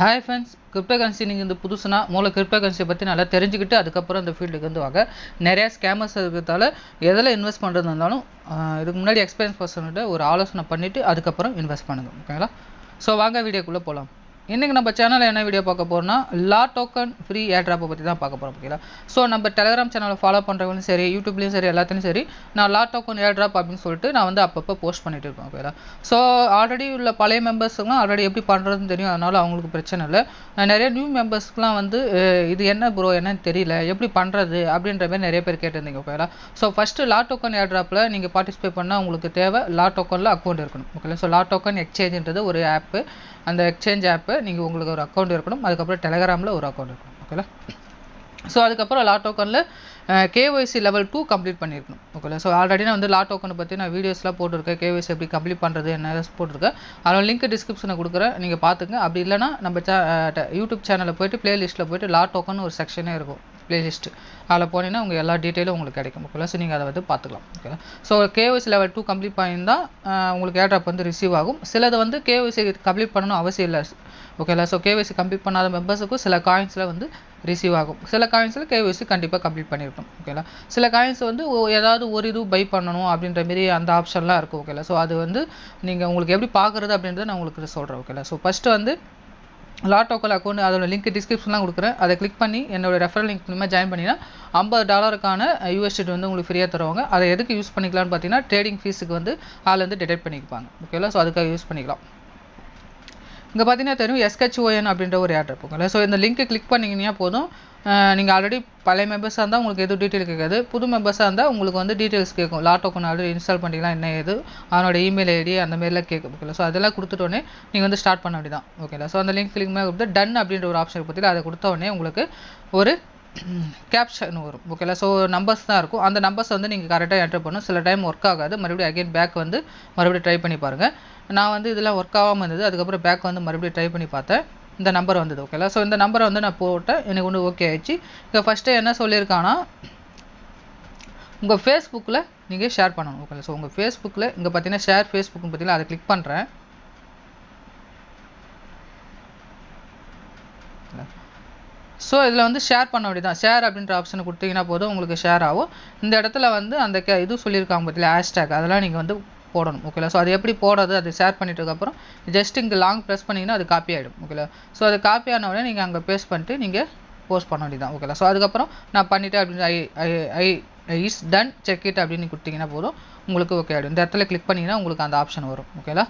hi friends crypto currency நீங்கள் இந்த புதுசுனா மூல கிரிப்டோ கரன்சியை பற்றி நல்லா தெரிஞ்சுக்கிட்டு அதுக்கப்புறம் இந்த ஃபீல்டுக்கு வந்து வாங்க நிறையா ஸ்கேமர்ஸ் இருக்கிறதால எதில் இன்வெஸ்ட் பண்ணுறது இருந்தாலும் ஆஹ் இதுக்கு முன்னாடி எக்ஸ்பீரியன்ஸ் பர்சன்கிட்ட ஒரு ஆலோசனை பண்ணிவிட்டு அதுக்கப்புறம் இன்வெஸ்ட் பண்ணுங்கள் ஓகேங்களா ஸோ வாங்க வீடியோக்குள்ளே போகலாம் இன்றைக்கி நம்ம சேனலில் என்ன வீடியோ பார்க்க போகிறோம்னா லா டோக்கன் ஃப்ரீ ஏர் ட்ராப்பை பற்றி தான் பார்க்க போகிறோம் ஓகேங்களா ஸோ நம்ம டெலிகிராம் சேனலை ஃபாலோ பண்ணுறவங்களும் சரி யூடியூப்லேயும் சரி எல்லாத்துலையும் சரி நான் லா டோக்கன் ஏர் ட்ராப் அப்படின்னு சொல்லிட்டு நான் வந்து அப்பப்போ போஸ்ட் பண்ணிட்டு இருப்பேன் ஓகேங்களா ஸோ ஆல்ரெடி உள்ள பழைய மெம்பர்ஸுக்கும் ஆல்ரெடி எப்படி பண்ணுறதுன்னு தெரியும் அதனால அவங்களுக்கு பிரச்சனை இல்லை அஹ் நிறைய நியூ மெம்பர்ஸ்க்குலாம் வந்து அஹ் இது என்ன ப்ரோ என்னன்னு தெரியல எப்படி பண்ணுறது அப்படின்ற மாதிரி நிறைய பேர் கேட்டிருந்தீங்க ஓகேங்களா ஸோ ஃபஸ்ட்டு லா டோக்கன் ஏர் ட்ராப்பில் நீங்கள் பார்ட்டிசிபேட் பண்ணால் உங்களுக்கு தேவை லா டோக்கனில் அக்கௌண்ட் இருக்கணும் ஓகேங்களா ஸோ லா டோக்கன் எக்ஸ்சேஞ்சுன்றது ஒரு ஆப்பு அந்த எக்ஸ்சேஞ்ச் ஆப்பு நீங்கள் உங்களுக்கு ஒரு அக்கௌண்ட் இருக்கணும் அதுக்கப்புறம் டெலகிராமில் ஒரு அக்கௌண்ட் இருக்கணும் ஓகேங்களா ஸோ அதுக்கப்புறம் லா டோக்கனில் கேஒய்சி லெவல் டூ கம்ப்ளீட் பண்ணியிருக்கணும் ஓகேங்களா ஸோ ஆல்ரெடி நான் வந்து லா டோக்கனை பற்றி நான் வீடியோஸ்லாம் போட்டிருக்கேன் கேஒய்சி எப்படி கம்ப்ளீட் பண்ணுறது என்ன போட்டிருக்கேன் அதோட லிங்க் டிஸ்கிரிப்ஷனில் கொடுக்குறேன் நீங்கள் பார்த்துங்க அப்படி இல்லைனா நம்ம சே யூடியூப் சேனலில் போயிட்டு பிளேலிஸ்ட்டில் போயிட்டு லா டோக்கன் ஒரு செக்ஷனே இருக்கும் பிளேலிஸ்ட் அதில் போனீங்கன்னா உங்கள் எல்லா டீட்டெயிலும் உங்களுக்கு கிடைக்கும் ஓகேங்களா ஸோ நீங்கள் அதை வந்து பார்த்துக்கலாம் ஓகேங்களா so KYC level two complete பண்ணியிருந்தால் உங்களுக்கு ஏர்ட்ராப் வந்து ரிசீவ் ஆகும் சிலது வந்து கேஒய்சி கம்ப்ளீட் பண்ணணும் அவசியம் இல்லை ஓகேங்களா ஸோ கேஒய்சி கம்ப்ளீட் பண்ணாத மெம்பர்ஸுக்கும் சில காயின்ஸில் வந்து ரிசீவ் ஆகும் சில காயின்ஸில் கேஒய்சி கண்டிப்பாக கம்ப்ளீட் பண்ணியிருக்கணும் ஓகேங்களா சில காயின்ஸ் வந்து ஒ- ஏதாவது ஒரு இது பை பண்ணணும் அப்படின்ற மாரி அந்த ஆப்ஷன்லாம் இருக்கும் ஓகேங்களா ஸோ அது வந்து நீங்கள் உங்களுக்கு எப்படி பார்க்குறது அப்படின்றத நான் உங்களுக்கு சொல்கிறேன் ஓகேங்களா ஸோ ஃபஸ்ட்டு வந்து லாட்டோக்கல் அக்கௌண்ட் அதோட லிங்க் டிஸ்கிரிப்ஷன்லாம் கொடுக்குறேன் அதை கிளிக் பண்ணி என்னோட ரெஃபரல் லிங்க் மூலமாக ஜாயின் பண்ணினா ஐம்பது டாலருக்கான யூஎஸ்டி வந்து உங்களுக்கு ஃப்ரீயாக தருவாங்க அதை எதுக்கு யூஸ் பண்ணிக்கலாம்னு பார்த்தீங்கன்னா ட்ரேடிங் ஃபீஸுக்கு வந்து அதில் வந்து டிடெக்ட் பண்ணிப்பாங்க ஓகேங்களா ஸோ அதுக்காக யூஸ் பண்ணிக்கலாம் இங்கே பார்த்தீங்கன்னா தெரியும் எஸ்கெச்ஓஎன் அப்படின்ற ஒரு ஆட் இருக்குங்களா ஸோ இந்த லிங்க்கை கிளிக் பண்ணிங்கன்னா போதும் நீங்கள் ஆல்ரெடி பழைய மெம்பர்ஸாக இருந்தால் உங்களுக்கு எதுவும் டீட்டெயில் கேட்காது புது மெம்பர்ஸாக இருந்தால் உங்களுக்கு வந்து டீட்டெயில்ஸ் கேட்கும் லா டோக்கன் ஆல்ரெடி இன்ஸ்டால் பண்ணிக்கலாம் என்ன ஏது அதனோட இமெயில் ஐடி அந்த மாதிரிலாம் கேட்கும் ஓகேங்களா ஸோ அதெல்லாம் கொடுத்துட்டோன்னே நீங்கள் வந்து ஸ்டார்ட் பண்ண வேண்டியதான் ஓகேங்களா ஸோ அந்த லிங்க் கிளிக் மேலே கொடுத்து டன் அப்படின்ற ஒரு ஆப்ஷன் பற்றியில் அதை கொடுத்த உடனே உங்களுக்கு ஒரு கேப்ஷன் வரும் ஓகேங்களா ஸோ நம்பர்ஸ் தான் இருக்கும் அந்த நம்பர்ஸ் வந்து நீங்கள் கரெக்டாக என்டர் பண்ணணும் சில டைம் ஒர்க் ஆகாது மறுபடியும் அகைன் பேக் வந்து மறுபடியும் ட்ரை பண்ணி பாருங்கள் நான் வந்து இதெல்லாம் ஒர்க் ஆகாமல் இருந்தது அதுக்கப்புறம் பேக் வந்து மறுபடியும் ட்ரை பண்ணி பார்த்தேன் இந்த நம்பர் வந்தது ஓகேங்களா ஸோ இந்த நம்பரை வந்து நான் போட்டேன் எனக்கு வந்து ஓகே ஆயிடுச்சு இங்கே ஃபஸ்ட்டு என்ன சொல்லியிருக்கான்னா உங்கள் ஃபேஸ்புக்கில் நீங்கள் ஷேர் பண்ணணும் ஓகேங்களா ஸோ உங்கள் ஃபேஸ்புக்கில் இங்கே பார்த்தீங்கன்னா ஷேர் ஃபேஸ்புக்னு பார்த்தீங்கன்னா அதை கிளிக் பண்ணுறேன் ஸோ இதில் வந்து ஷேர் பண்ண வேண்டியதான் ஷேர் அப்படின்ற ஆப்ஷனை கொடுத்தீங்கன்னா போதும் உங்களுக்கு ஷேர் ஆகும் இந்த இடத்துல வந்து அந்த கே இது சொல்லியிருக்காங்க பார்த்தீங்களா ஹேஷ்டேக் அதெல்லாம் நீங்கள் வந்து போடணும் ஓகேலா ஸோ அது எப்படி போடுறது அது ஷேர் பண்ணிட்டதுக்கப்புறம் ஜஸ்ட் இங்கே லாங் ப்ரெஸ் பண்ணிங்கன்னா அது காப்பி ஆகிடும் ஓகேலா ஸோ அது காப்பி ஆன உடனே நீங்கள் அங்கே பேஸ்ட் பண்ணிட்டு நீங்கள் போஸ்ட் பண்ண வேண்டியதான் ஓகேலா ஸோ அதுக்கப்புறம் நான் பண்ணிட்டேன் அப்படின்னு I I I is done check it அப்படின்னு கொடுத்தீங்கன்னா போதும் உங்களுக்கு ஓகே ஆகிடும் இந்த இடத்துல கிளிக் பண்ணிங்கன்னா உங்களுக்கு அந்த ஆப்ஷன் வரும் ஓகேலா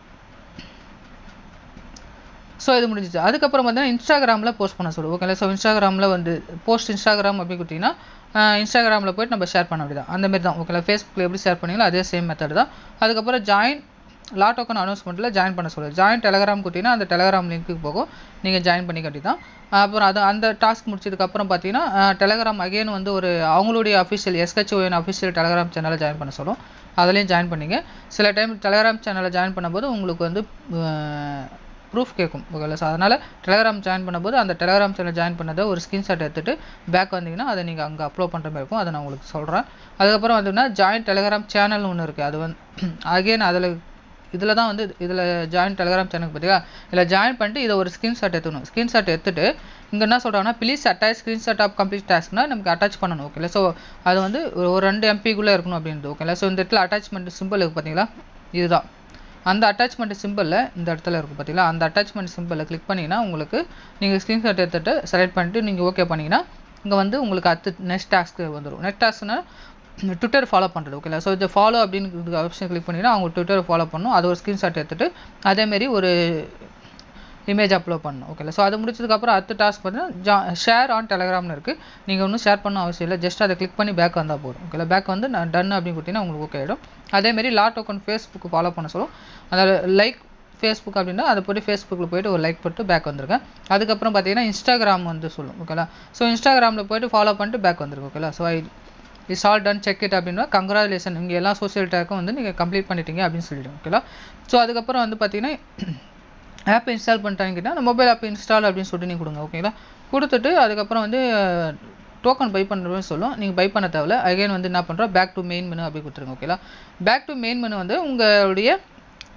ஸோ இது முடிஞ்சிச்சு அதுக்கப்புறம் பார்த்தீங்கன்னா இன்ஸ்டாகிராமில் போஸ்ட் பண்ண சொல்லுவோம் ஓகேங்களா ஸோ இன்ஸ்டாகிராமில் வந்து போஸ்ட் இன்ஸ்டாகிராம் அப்படி கொடுத்தீங்கன்னா இன்ஸ்டாகிராமில் போயிட்டு நம்ம ஷேர் பண்ண வேண்டியதான் அந்த மாதிரி தான் ஓகேங்களா ஃபேஸ்புக்கில் எப்படி ஷேர் பண்ணீங்களோ அதே சேம் மெத்தட் தான் அதுக்கப்புறம் ஜாயின் லா டோக்கன் அனௌன்ஸ்மெண்ட்டில் ஜாயின் பண்ண சொல்லுது ஜாயின் டெலகிராம் கொடுத்தீங்கன்னா அந்த டெலகிராம் லிங்க்குக்கு போகும் நீங்கள் ஜாயின் பண்ணி கட்டி தான் அப்புறம் அது அந்த டாஸ்க் முடிச்சதுக்கப்புறம் பார்த்தீங்கன்னா டெலகிராம் அகைன் வந்து ஒரு அவங்களுடைய அஃபிஷியல் எஸ்கெச்ஓஎன் அஃபிஷியல் டெலகிராம் சேனலை ஜாயின் பண்ண சொல்லும் அதுலேயும் ஜாயின் பண்ணிங்க சில டைம் டெலகிராம் சேனலை ஜாயின் பண்ணும்போது உங்களுக்கு வந்து ப்ரூஃப் கேட்கும் ஓகேங்களா ஸோ அதனால் டெலகிராம் ஜாயின் பண்ணும்போது அந்த டெலகிராம் சேனல் ஜாயின் பண்ணதை ஒரு ஸ்க்ரீன்ஷாட் எடுத்துட்டு பேக் வந்தீங்கன்னா அதை நீங்கள் அங்கே அப்லோட் பண்ணுற மாதிரி இருக்கும் அதை நான் உங்களுக்கு சொல்கிறேன் அதுக்கப்புறம் வந்துன்னா ஜாயின் டெலகிராம் சேனல்னு ஒன்று இருக்குது அது வந்து அகைன் அதில் இதில் தான் வந்து இதில் ஜாயின் டெலகிராம் சேனல் பார்த்தீங்களா இதில் ஜாயின் பண்ணிட்டு இதை ஒரு ஸ்க்ரீன்ஷாட் எடுத்துக்கணும் ஸ்க்ரீன்ஷாட் எடுத்துட்டு இங்கே என்ன சொல்கிறாங்கன்னா please attach screenshot of complete டாஸ்க்னா நமக்கு அட்டாச் பண்ணணும் ஓகேல ஸோ அது வந்து ஒரு ஒரு ரெண்டு எம்பிக்குள்ளே இருக்கணும் அப்படின்றது ஓகேங்களா ஸோ இந்த இடத்துல அட்டாச்மெண்ட் சிம்பிள் இருக்குது பார்த்தீங்களா இதுதான் அந்த அட்டாச்மெண்ட் சிம்பிளில் இந்த இடத்துல இருக்கும் பார்த்தீங்களா அந்த அட்டாச்மெண்ட் சிம்பிளை கிளிக் பண்ணிங்கன்னா உங்களுக்கு நீங்கள் ஸ்க்ரீன்ஷாட் எடுத்துட்டு செலக்ட் பண்ணிட்டு நீங்கள் ஓகே பண்ணிங்கன்னா இங்கே வந்து உங்களுக்கு அடுத்து நெக்ஸ்ட் டாஸ்க்கு வந்துடும் நெக்ஸ்ட் டாஸ்க்னா ட்விட்டர் ஃபாலோ பண்ணுறது ஓகேங்களா ஸோ இந்த ஃபாலோ அப்படின்னு ஆப்ஷன் கிளிக் பண்ணிங்கன்னா அவங்க ட்விட்டர் ஃபாலோ பண்ணணும் அது ஒரு ஸ்க்ரீன்ஷாட் எடுத்துட்டு அதேமாரி ஒரு இமேஜ் அப்லோட் பண்ணணும் ஓகேல ஸோ அது முடிச்சதுக்கப்புறம் அடுத்த டாஸ்க் பார்த்தீங்கன்னா ஜா ஷேர் ஆன் டெலகிராம்னு இருக்குது நீங்கள் ஒன்றும் ஷேர் பண்ண அவசியம் இல்லை ஜஸ்ட் அதை கிளிக் பண்ணி பேக் வந்தால் போதும் ஓகேல பேக் வந்து நான் டன் அப்படின்னு கொடுத்தீங்கன்னா உங்களுக்கு ஓகே ஆகிடும் அதேமாரி லா டோக்கன் ஃபேஸ்புக் ஃபாலோ பண்ண சொல்லும் அதில் லைக் ஃபேஸ்புக் அப்படின்னா அதை போய்ட்டு ஃபேஸ்புக்கில் போயிட்டு ஒரு லைக் போட்டு பேக் வந்திருக்கேன் அதுக்கப்புறம் பார்த்தீங்கன்னா இன்ஸ்டாகிராம் வந்து சொல்லும் ஓகேலா ஸோ இன்ஸ்டாகிராமில் போயிட்டு ஃபாலோ பண்ணிட்டு பேக் வந்திருக்கு ஓகேலா so I is all done check it அப்படின்னா கங்க்ராச்சுலேஷன் இங்கே எல்லா சோஷியல் டேக்கும் வந்து நீங்கள் கம்ப்ளீட் பண்ணிட்டீங்க அப்படின்னு சொல்லிவிடும் ஓகேலா ஸோ அதுக்கப்புறம் வந்து பார்த்தீங்கன்னா ஆப் இன்ஸ்டால் பண்ணிட்டாங்கன்னா அந்த மொபைல் ஆப் இன்ஸ்டால் அப்படின்னு சொல்லிட்டு நீங்கள் கொடுங்க ஓகேங்களா கொடுத்துட்டு அதுக்கப்புறம் வந்து டோக்கன் பை பண்ணுறதுன்னு சொல்லும் நீங்கள் பை பண்ண தேவையில்ல அகைன் வந்து என்ன பண்ணுறோம் பேக் டு மெயின் மெனு அப்படி கொடுத்துருங்க ஓகேங்களா பேக் டு மெயின் மெனு வந்து உங்களுடைய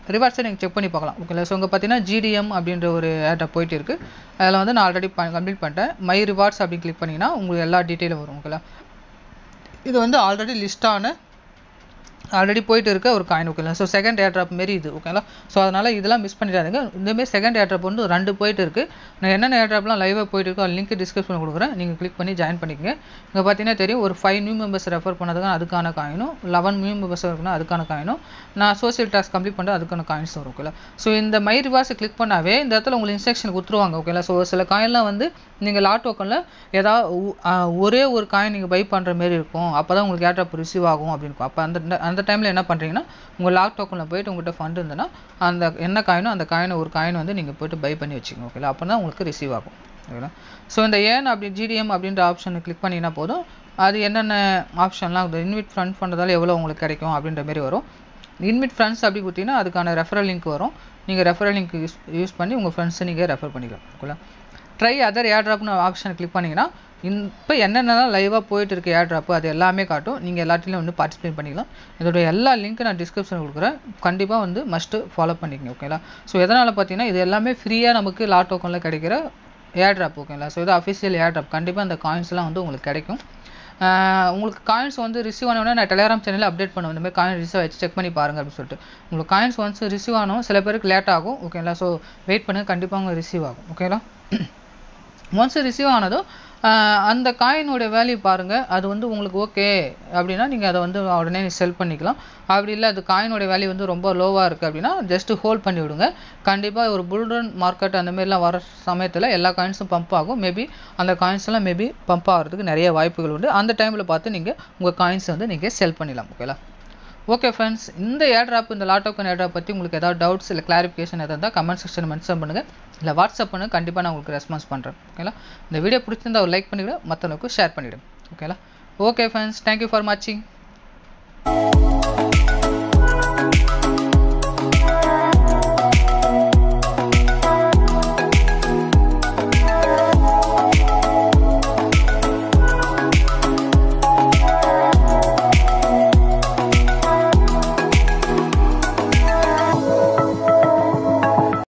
ரிவார்ட்ஸை நீங்கள் செக் பண்ணி பார்க்கலாம் ஓகேங்களா ஸோ இங்கே பார்த்தீங்கன்னா ஜிடிஎம் அப்படின்ற ஒரு ஆட்டை போயிட்டு இருக்கு அதில் வந்து நான் ஆல்ரெடி கம்ப்ளீட் பண்ணிட்டேன் மை ரிவார்ட்ஸ் அப்படின்னு கிளிக் பண்ணிங்கன்னா உங்களுக்கு எல்லா டீட்டெயிலும் வரும் ஓகேங்களா இது வந்து ஆல்ரெடி லிஸ்டான ஆல்ரெடி போயிட்டு இருக்க ஒரு காயின் ஓகேங்களா ஸோ செகண்ட் ஏர் ட்ராப் மாரி இது ஓகேங்களா ஸோ அதனால் இதெல்லாம் மிஸ் பண்ணிடாதீங்க இந்தமாரி செகண்ட் ஏர் ட்ராப் வந்து ரெண்டு போயிட்டு இருக்கு நான் என்னென்ன ஏர் ட்ராப்லாம் லைவாக போயிட்டு இருக்கோ லிங்க் டிஸ்கிரிப்ஷன் கொடுக்குறேன் நீங்கள் கிளிக் பண்ணி ஜாயின் பண்ணிக்கங்க இங்கே பார்த்தீங்கன்னா தெரியும் ஒரு ஃபைவ் நியூ மெம்பர்ஸ் ரெஃபர் பண்ணதுக்கு அதுக்கான காயினும் லெவன் நியூ மெம்பர்ஸ் இருக்குன்னா அதுக்கான காயினும் நான் சோஷியல் டாஸ்க் கம்ப்ளீட் பண்ணுறது அதுக்கான காயின்ஸ் வரும் ஓகேங்களா ஸோ இந்த மை ரிவார்ஸை கிளிக் பண்ணாவே இந்த இடத்துல உங்களுக்கு இன்ஸ்ட்ரக்ஷன் கொடுத்துருவாங்க ஓகேங்களா ஸோ சில காயின்லாம் வந்து நீங்கள் லாட் டோக்கனில் ஏதாவது ஒரே ஒரு காயின் நீங்கள் பை பண்ணுற மாரி இருக்கும் அப்போ தான் உங்களுக்கு ஏர் ட்ராப் ரிசீவ் ஆகும் அப்படின்னு இருக்கும் அப்போ அந்த அந்த டைமில் என்ன பண்ணுறீங்கன்னா உங்கள் லாக் டோக்கனில் போயிட்டு உங்கள்கிட்ட ஃபண்ட் இருந்ததுன்னா அந்த என்ன காயினோ அந்த காயினை ஒரு காயின் வந்து நீங்கள் போயிட்டு பை பண்ணி வச்சுக்கோங்க ஓகேங்களா அப்போ தான் உங்களுக்கு ரிசீவ் ஆகும் ஓகேங்களா ஸோ இந்த ஏன் அப்படி ஜிடிஎம் அப்படின்ற ஆப்ஷனை கிளிக் பண்ணிங்கன்னா போதும் அது என்னென்ன ஆப்ஷன்லாம் இன்விட் ஃபண்ட் பண்ணுறதால எவ்வளோ உங்களுக்கு கிடைக்கும் அப்படின்ற மாதிரி வரும் இன்விட் ஃப்ரெண்ட்ஸ் அப்படி கொடுத்தீங்கன்னா அதுக்கான ரெஃபரல் லிங்க் வரும் நீங்கள் ரெஃபரல் லிங்க் யூஸ் யூஸ் பண்ணி உங்கள் ஃப்ரெண்ட்ஸை நீங்கள் ரெஃபர் பண்ணிக்கலாம் ஓகேங்களா ட்ரை அதர் ஏர் ட்ராப்னு ஆப்ஷன் கிளிக் பண்ணிங்கன்னா இப்போ என்னென்னலாம் லைவாக போயிட்டு இருக்கு ஏர் ட்ராப்பு அது எல்லாமே காட்டும் நீங்கள் எல்லாத்துலேயும் வந்து பார்ட்டிசிபேட் பண்ணிக்கலாம் இதோட எல்லா லிங்க்கும் நான் டிஸ்கிரிப்ஷன் கொடுக்குறேன் கண்டிப்பாக வந்து மஸ்ட்டு ஃபாலோ பண்ணிக்கங்க ஓகேங்களா ஸோ எதனால் பார்த்தீங்கன்னா இது எல்லாமே ஃப்ரீயாக நமக்கு லாட் டோக்கனில் கிடைக்கிற ஏர் ட்ராப் ஓகேங்களா ஸோ இது அஃபிஷியல் ஏர் ட்ராப் கண்டிப்பாக அந்த காயின்ஸ்லாம் வந்து உங்களுக்கு கிடைக்கும் உங்களுக்கு காயின்ஸ் வந்து ரிசீவ் ஆனோடனே நான் டெலிகிராம் சேனலில் அப்டேட் பண்ணுவேன் இந்த மாதிரி காயின் ரிசீவ் ஆச்சு செக் பண்ணி பாருங்க அப்படின்னு சொல்லிட்டு உங்களுக்கு காயின்ஸ் ஒன்ஸ் ரிசீவ் ஆனோம் சில பேருக்கு லேட் ஆகும் ஓகேங்களா ஸோ வெயிட் பண்ணுங்க கண்டிப்பாக உங்களுக்கு ரிசீவ் ஆகும் ஓகேங்களா ஒன்ஸ் ரிசீவ் ஆனதும் அந்த காயினோட வேல்யூ பாருங்கள் அது வந்து உங்களுக்கு ஓகே அப்படின்னா நீங்கள் அதை வந்து உடனே செல் பண்ணிக்கலாம் அப்படி இல்லை அது காயினோட வேல்யூ வந்து ரொம்ப லோவாக இருக்குது அப்படின்னா ஜஸ்ட் ஹோல்ட் பண்ணி விடுங்க கண்டிப்பாக ஒரு புல்ரன் மார்க்கெட் அந்த மாதிரிலாம் வர சமயத்தில் எல்லா காயின்ஸும் பம்ப் ஆகும் மேபி அந்த காயின்ஸ்லாம் மேபி பம்ப் ஆகிறதுக்கு நிறைய வாய்ப்புகள் உண்டு அந்த டைமில் பார்த்து நீங்கள் உங்கள் காயின்ஸ் வந்து நீங்கள் செல் பண்ணிடலாம் ஓகேலா ஓகே ஃப்ரெண்ட்ஸ் இந்த ஏர்ட்ராப் இந்த லாட்டோக்கன் ஏர்ட்ராப் பற்றி உங்களுக்கு ஏதாவது டவுட்ஸ் இல்லை கிளாரிஃபிகேஷன் எதாவது இருந்தால் கமெண்ட் செக்ஷன் மென்ஷன் பண்ணுங்கள் இல்லை வாட்ஸ்அப் பண்ணுங்க கண்டிப்பாக நான் உங்களுக்கு ரெஸ்பான்ஸ் பண்ணுறேன் ஓகேங்களா இந்த வீடியோ பிடிச்சிருந்தா ஒரு லைக் பண்ணிவிடு மற்றவங்களுக்கு ஷேர் பண்ணிவிடும் ஓகேங்களா ஓகே ஃப்ரெண்ட்ஸ் தேங்க்யூ ஃபார் வாட்சிங்